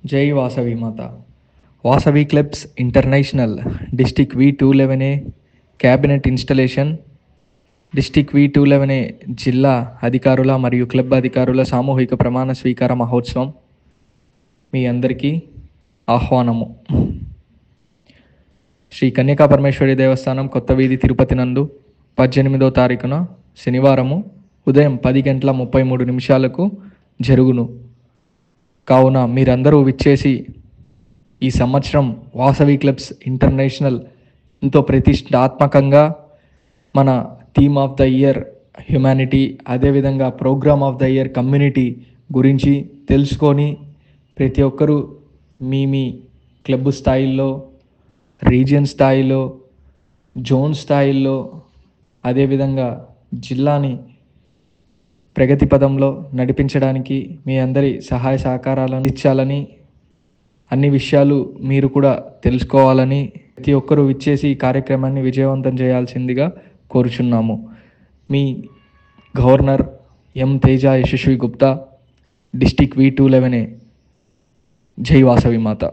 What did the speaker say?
జై Vasavi Mata Vasavi clubs international district V two eleven A cabinet installation district V two eleven A జిల్లా అధికారుల మరియు club అధికారుల సామూహిక ప్రమాణ స్వీకార మహోత్సవం మీ అందరికీ ఆహ్వానము శ్రీ కన్యకా పరమేశ్వరి దేవస్థానం కొత్త వీధి తిరుపతి నందు పద్దెనిమిదో తారీఖున శనివారము ఉదయం పది గంటల ముప్పై మూడు నిమిషాలకు జరుగును కావున మీరందరూ విచ్చేసి ఈ సంవత్సరం వాసవి క్లబ్స్ ఇంటర్నేషనల్ ఎంతో ప్రతిష్టాత్మకంగా మన theme of the year humanity అదేవిధంగా programme of the year community గురించి తెలుసుకొని ప్రతి ఒక్కరూ మీ మీ క్లబ్ స్థాయిల్లో రీజియన్ స్థాయిలో జోన్ స్థాయిల్లో అదేవిధంగా జిల్లాని ప్రగతి పదంలో నడిపించడానికి మీ అందరి సహాయ సహకారాలను ఇచ్చాలని అన్ని విషయాలు మీరు కూడా తెలుసుకోవాలని ప్రతి ఒక్కరూ విచ్చేసి ఈ కార్యక్రమాన్ని విజయవంతం చేయాల్సిందిగా కోరుచున్నాము మీ governor M Teja Yashaswi Gupta district V two eleven A జై వాసవి మాత